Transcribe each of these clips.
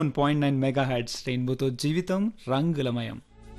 point nine mega heads రెయిన్బోతో జీవితం రంగులమయం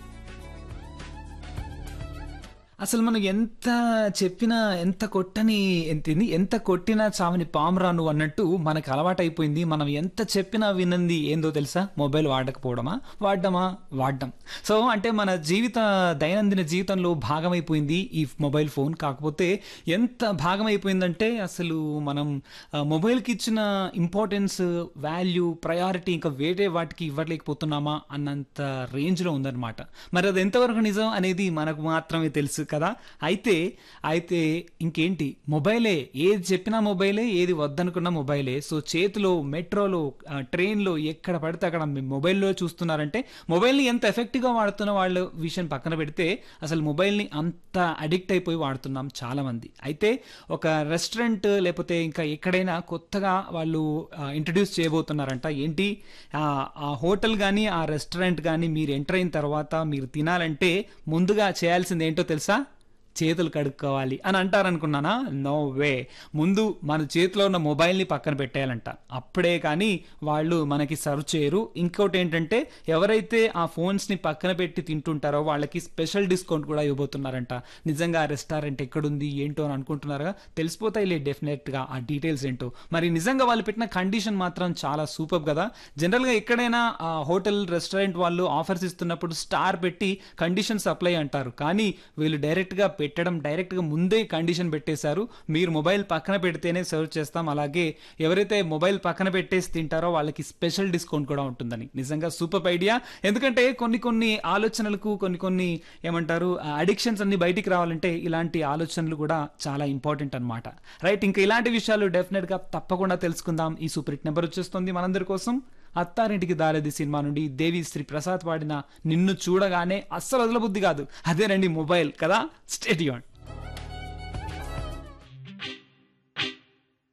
అసలు మనం ఎంత చెప్పినా ఎంత కొట్టని ఎంతింది ఎంత కొట్టినా చావని పామురా నువ్వు అన్నట్టు మనకు అలవాటైపోయింది మనం ఎంత చెప్పినా వినంది ఏందో తెలుసా మొబైల్ వాడకపోవడమా వాడడమా వాడడం సో అంటే మన జీవిత దైనందిన జీవితంలో భాగమైపోయింది ఈ మొబైల్ ఫోన్ కాకపోతే ఎంత భాగమైపోయిందంటే అసలు మనం ఆ, మొబైల్కి ఇచ్చిన ఇంపార్టెన్స్ వాల్యూ ప్రయారిటీ ఇంకా వేరే వాటికి ఇవ్వలేకపోతున్నామా అన్నంత రేంజ్లో ఉందన్నమాట మరి అది ఎంతవరకు నిజం అనేది మనకు మాత్రమే తెలుసు కదా అయితే అయితే ఇంకేంటి మొబైలే ఏది చెప్పినా మొబైలే ఏది వద్దనుకున్నా మొబైలే సో చేతిలో మెట్రోలో ఆ, ట్రైన్లో ఎక్కడ పడితే అక్కడ మీ మొబైల్లో చూస్తున్నారంటే మొబైల్ని ఎంత ఎఫెక్టివ్గా వాడుతున్న వాళ్ళ విషయం పక్కన పెడితే అసలు మొబైల్ని అంత అడిక్ట్ అయిపోయి వాడుతున్నాం చాలామంది అయితే ఒక రెస్టారెంట్ లేకపోతే ఇంకా ఎక్కడైనా కొత్తగా వాళ్ళు ఇంట్రడ్యూస్ చేయబోతున్నారంట ఏంటి ఆ, ఆ హోటల్ కానీ ఆ రెస్టారెంట్ కానీ మీరు ఎంటర్ అయిన తర్వాత మీరు తినాలంటే ముందుగా చేయాల్సింది ఏంటో తెలుసా చేతులు కడుక్కోవాలి అని అంటారనుకున్నానా నో వే ముందు మన చేతిలో ఉన్న మొబైల్ని పక్కన పెట్టేయాలంట అప్పుడే కానీ వాళ్ళు మనకి సర్వ్ చేయరు ఇంకోటి ఏంటంటే ఎవరైతే ఆ ఫోన్స్ని పక్కన పెట్టి తింటుంటారో వాళ్ళకి స్పెషల్ డిస్కౌంట్ కూడా ఇవ్వబోతున్నారంట నిజంగా ఆ రెస్టారెంట్ ఎక్కడుంది ఏంటో అని అనుకుంటున్నారుగా తెలిసిపోతాయిలే డెఫినెట్గా ఆ డీటెయిల్స్ ఏంటో మరి నిజంగా వాళ్ళు పెట్టిన కండిషన్ మాత్రం చాలా సూపర్ కదా జనరల్గా ఎక్కడైనా ఆ హోటల్ రెస్టారెంట్ వాళ్ళు ఆఫర్స్ ఇస్తున్నప్పుడు స్టార్ పెట్టి కండిషన్స్ అప్లై అంటారు కానీ వీళ్ళు డైరెక్ట్గా పెట్టడం డైరెక్ట్గా ముందే కండిషన్ పెట్టేశారు మీరు మొబైల్ పక్కన పెడితేనే సర్వ్ చేస్తాం అలాగే ఎవరైతే మొబైల్ పక్కన పెట్టేసి తింటారో వాళ్ళకి స్పెషల్ డిస్కౌంట్ కూడా ఉంటుందని నిజంగా సూపర్ ఐడియా ఎందుకంటే కొన్ని కొన్ని ఆలోచనలకు కొన్ని కొన్ని ఏమంటారు అడిక్షన్స్ అన్ని బయటికి రావాలంటే ఇలాంటి ఆలోచనలు కూడా చాలా ఇంపార్టెంట్ అన్నమాట రైట్ ఇంకా ఇలాంటి విషయాలు డెఫినెట్గా తప్పకుండా తెలుసుకుందాం ఈ సూపర్ హిట్ నెంబర్ వచ్చేస్తుంది మనందరి కోసం అత్తారింటికి దారేది సినిమా నుండి దేవి శ్రీ ప్రసాద్ పాడిన నిన్ను చూడగానే అస్సలు వదలబుద్ధి కాదు అదేనండి మొబైల్ కదా స్టేడియం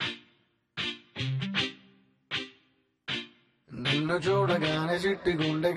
నిన్ను చూడగానే చిట్టి గుండె